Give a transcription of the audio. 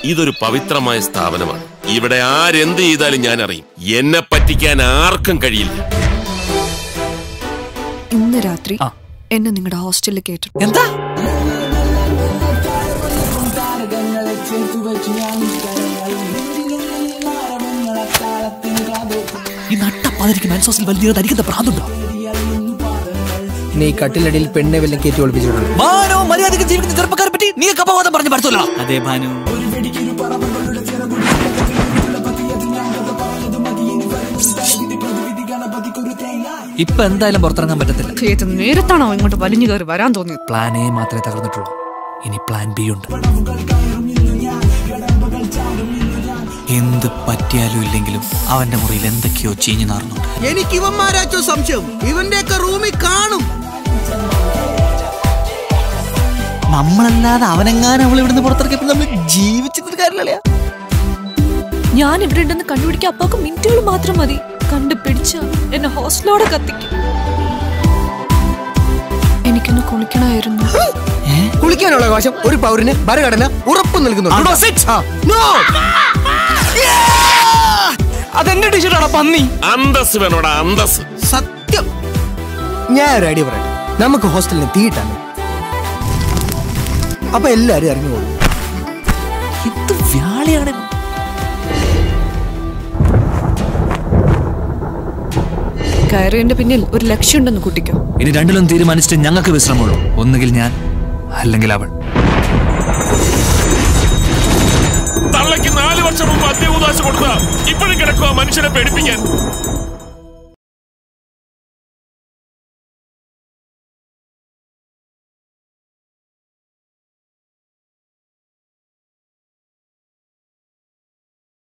ഇതൊരു പവിത്രമായ സ്ഥാപനമാണ് ഇവിടെ ആരെന്ത് ചെയ്താലും ഞാൻ അറിയും എന്നെ പറ്റിക്കാൻ ആർക്കും കഴിയില്ല ഇന്ന് രാത്രി ആ. എന്നെ നിങ്ങളുടെ ഹോസ്റ്റലിൽ കേട്ടു എന്താ ഈ നട്ടപ്പാതിരിക്ക് മെൻസോസിൽ വലിയ തനിക്കുന്ന പ്രാന്തുണ്ടോ നീ കട്ടിലടിയിൽ പെണ്ണെ വല്ലതും കയറ്റി ഒളിപ്പിച്ചിട്ടുണ്ട് മാനോ മര്യാദക്ക് ജീവിക്കുന്ന ചെറുപ്പക്കാരെ പറ്റി നീ അപവാദം പറഞ്ഞു പഠിച്ചല്ലോ അതെ ഭാനു ഇപ്പൊ എന്തായാലും പുറത്തിറങ്ങാൻ പറ്റത്തില്ല ഏത് നേരത്താണോ ഇങ്ങോട്ട് വലിഞ്ഞു കയറി വരാൻ തോന്നിയത് പ്ലാൻ എ മാത്രമേ തകർന്നിട്ടുള്ളൂ ഇനി പ്ലാൻ ബി ഉണ്ട് എന്ത് പറ്റിയാലും ഇല്ലെങ്കിലും അവന്റെ മുറിയിൽ എന്തൊക്കെയോ ചീഞ്ഞു നാറുന്നുണ്ട് എനിക്ക് ഇവന്മാരാച്ചോ സംശയം ഇവന്റെയൊക്കെ റൂമിൽ കാണും നമ്മളല്ലാതെ അവനെങ്ങാനും അവൾ ഇവിടുന്ന് പുറത്തിറക്കിയപ്പോൾ നമ്മൾ ജീവിച്ചിട്ട് കാര്യമില്ല ഞാൻ ഇവിടെ ഉണ്ടെന്ന് കണ്ടുപിടിക്കാൻ അപ്പൊക്കെ മിനിറ്റുകൾ മാത്രം മതി കണ്ടുപിടിച്ച എന്നെ ഹോസ്റ്റലോടെ കത്തിക്കും എനിക്കൊന്ന് കുളിക്കണമായിരുന്നു കുളിക്കാനുള്ള അവകാശം ഒരു പൗരന് ഭരണഘടന ഉറപ്പ് നൽകുന്നു അതെന്റെ ടീഷർട്ടാണ് പന്നി അന്തസ് വേണോടാ അന്തസ് സത്യം ഞാൻ ഒരു ഐഡിയ പറയട്ടെ നമുക്ക് ഹോസ്റ്റലിന് തീയിട്ടാണ് അപ്പൊ എല്ലാരും ഇറങ്ങിക്കോളൂ ഇത് വ്യാളിയാണ് കയറിയതിന്റെ പിന്നിൽ ഒരു ലക്ഷ്യമുണ്ടെന്ന് കുട്ടിക്കോ ഇനി രണ്ടിലും തീരുമാനിച്ചിട്ട് ഞങ്ങൾക്ക് വിശ്രമമുള്ളൂ ഒന്നുകിൽ ഞാൻ അല്ലെങ്കിൽ അവൾ തള്ളയ്ക്ക് നാല് വർഷം മുമ്പ് അത്യവകാശം കൊടുത്ത ഇപ്പോഴും കിടക്കുക മനുഷ്യനെ പേടിപ്പിക്കാൻ